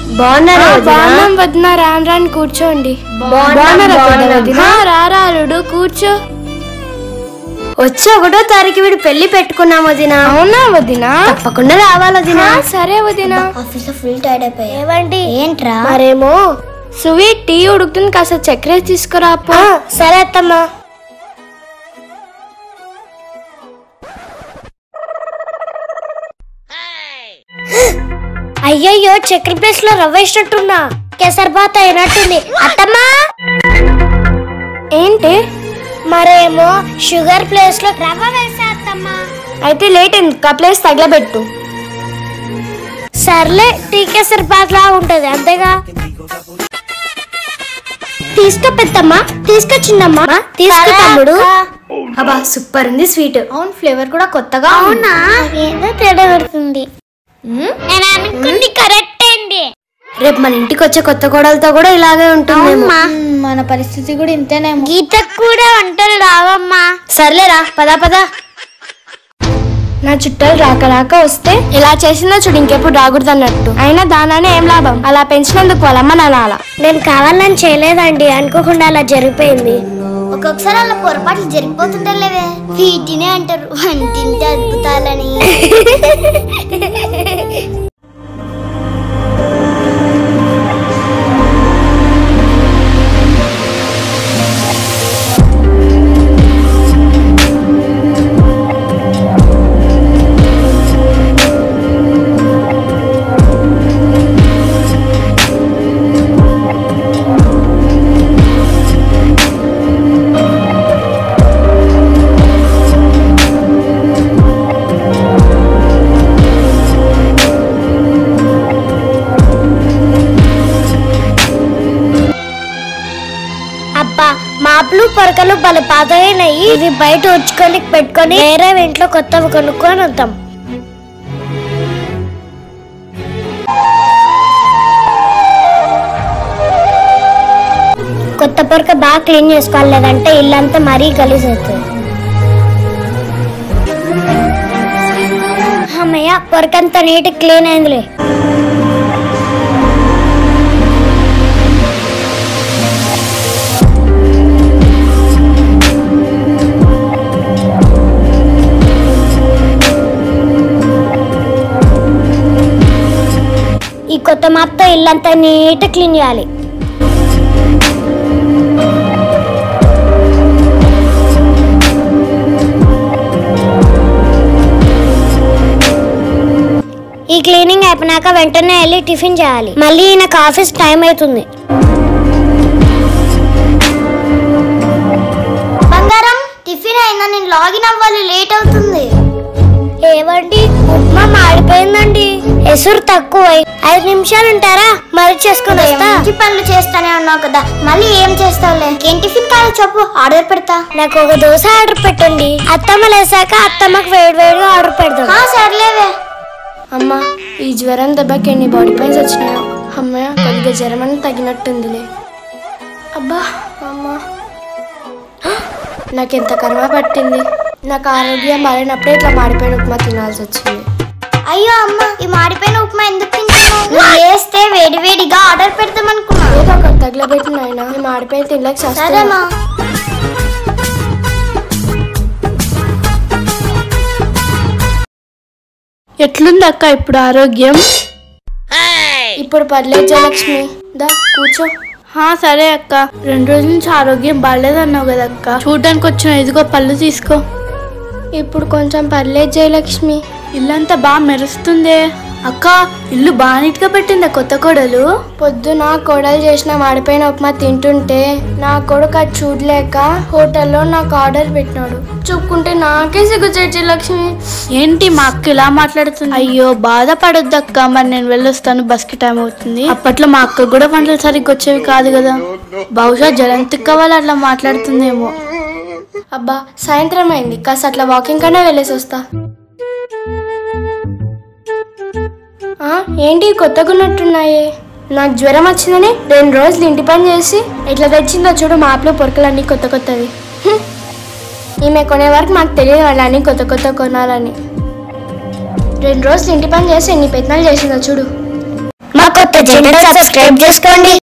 బాగున్నారా బాగున్నాం వదిన రాను రాని కూర్చోండి బాగున్నాం, బాగున్నారా బాగున్నాం. వదిన? రారా అల్లుడు కూర్చో వచ్చి ఒకటో తారీఖు వీడు పెళ్లి పెట్టుకున్నాం వదిన అవునా వదినా తప్పకుండా రావాలి వదిన ఆ, సరే వదినా ఆఫీస్ లో ఫుల్ టైర్డ్ అయిపోయి ఏమండి ఏంట్రా మరేమో స్వీట్ టీ ఉడుకుతుంది కాస్త చక్కెర తీసుకురా పో. సరే అత్తమ్మా అయ్యయ్యో చక్కెర ప్లేస్ లో రవ్వ వేసినట్టున్నా కేసరిబాత్ అయినట్టుంది అత్తమ్మా ఏంటి మరేమో షుగర్ ప్లేస్ లో రవ్వ వేసా అత్తమ్మా అయితే లేట్ ఎందుకు ఆ ప్లేస్ తగలబెట్టు సర్లే టీ కేసరిబాత్ లా ఉంటది అంతేగా తీసుకో పెద్దమ్మా తీసుకో చిన్నమ్మా తీసుకో తమ్ముడు అబ్బా సూపర్ ఉంది స్వీట్ అవును ఫ్లేవర్ కూడా కొత్తగా అవునా ఏదో తేడా పెడుతుంది నేను అనుకుంది కరెక్ట్ అండి రేపు మన ఇంటికి వచ్చే కొత్త కోడలతో కూడా ఇలాగే ఉంటుందేమో మన పరిస్థితి కూడా ఇంతేనేమో గీతకు కూడా వంటలు రావమ్మా సర్లేరా పదా పదా నా చుట్టాలు రాక రాక వస్తే ఇలా చేసిందో చూడు ఇంకెప్పుడు రాకూడదు అన్నట్టు అయినా దానానే ఏం లాభం అలా పెంచినందుకు వాళ్ళమ్మ నానాల నేను కావాలని చేయలేదండి అనుకోకుండా అలా జరిగిపోయింది ఒక్కొక్కసారి అలా పొరపాట్లు జరిగిపోతుంటలేవే వీటినే అంటారు వంటింటి అద్భుతాలని అబ్బా మాపులు పొరకలు పలు పాతయినాయి ఇవి బయట ఉంచుకొని పెట్టుకొని వేరే ఇంట్లో కొత్తవి కొనుక్కొని వద్దాం కొత్త పొరక బాగా క్లీన్ చేసుకోవాలి లేదంటే ఇల్లంతా మరీ గలీజ్ అవుతుంది అమ్మయ్య పొరకంతా నీట్ క్లీన్ అయిందిలే ఈ కొత్త మాప్తో ఇల్లంతా నీట్ క్లీన్ చేయాలి ఈ క్లీనింగ్ అయిపోయినాక వెంటనే వెళ్ళి టిఫిన్ చేయాలి మళ్ళీ నాకు ఆఫీస్ టైం అవుతుంది బంగారం టిఫిన్ అయినా నేను లాగిన్ అవ్వాలి లేట్ అవుతుంది ఏవండి ఉప్మా మాడిపోయిందండి ఎసురు తక్కువ ఐదు నిమిషాలు ఉంటారా మరి చేసుకుని వస్తా మంచి పనులు చేస్తానే ఉన్నావు కదా మళ్ళీ ఏం చేస్తావులే ఏం టిఫిన్ కావాలో చెప్పు ఆర్డర్ పెడతా నాకు ఒక దోశ ఆర్డర్ పెట్టండి అత్తమ్మ లేసాక అత్తమ్మకి వేడి వేడిగా ఆర్డర్ పెడదాం సర్లేవే అమ్మా ఈ జ్వరం దెబ్బకి ఎన్ని బాడీ పెయిన్స్ వచ్చినాయో అమ్మయ్య కొద్దిగా జ్వరం అని తగినట్టుందిలే అబ్బా అమ్మా నాకెంత కర్మ పట్టింది నాకు ఆరోగ్యం మారినప్పుడే ఇట్లా మాడిపోయిన ఉప్మా తినాల్సి వచ్చింది అయ్యో అమ్మ ఈ మాడిపోయిన ఉప్మా ఎందుకు తింటున్నావు నువ్వు వేస్తే వేడి వేడిగా ఆర్డర్ పెడదాం అనుకున్నా ఏదో ఒకటి తగిలబెట్టిన ఆయన ఈ మాడిపోయిన తినలేక సరేమా చేస్తాను ఎట్లుంది అక్క ఇప్పుడు ఆరోగ్యం ఇప్పుడు పర్లేదు జయలక్ష్మి దా కూర్చో హా సరే అక్క రెండు రోజుల నుంచి ఆరోగ్యం బాగాలేదన్నావు కదా అక్క చూడడానికి వచ్చిన ఇదిగో పళ్ళు తీసుకో ఇప్పుడు కొంచెం పర్లేదు జయలక్ష్మి ఇల్లంతా బాగా మెరుస్తుందే అక్క ఇల్లు బాగా నీట్గా పెట్టిందా కొత్త కోడలు పొద్దున కోడలు చేసిన మాడిపోయిన ఉప్మా తింటుంటే నా కొడుకు అది చూడలేక హోటల్లో నాకు ఆర్డర్ పెట్టినాడు చూపుకుంటే నాకే సిగ్గుచేటి లక్ష్మి ఏంటి మా అక్క ఇలా మాట్లాడుతుంది అయ్యో బాధపడొద్దు అక్క మరి నేను వెళ్ళొస్తాను బస్ కి టైం అవుతుంది అప్పట్లో మా అక్క కూడా వంటలు సరిగ్గా వచ్చేవి కాదు కదా బహుశా జలంతిక్క వాళ్ళు అట్లా మాట్లాడుతుందేమో అబ్బా సాయంత్రం అయింది కాస్త అట్లా వాకింగ్ కన్నా వెళ్ళేసి వస్తా ఆ, ఏంటి కొత్తగా ఉన్నట్టున్నాయి నాకు జ్వరం వచ్చిందని రెండు రోజులు ఇంటి పని చేసి ఇట్లా తెచ్చిందో చూడు మాపలో పొరకలన్నీ కొత్త కొత్తవి హ్మ్. ఈమె కొనే వరకు మాకు తెలియదు వాళ్ళని కొత్త కొత్త కొనాలని రెండు రోజులు ఇంటి పని చేసి ఎన్ని పెత్తనాలు చేసిందో చూడు మా కొత్త జెండా సబ్స్క్రైబ్ చేసుకోండి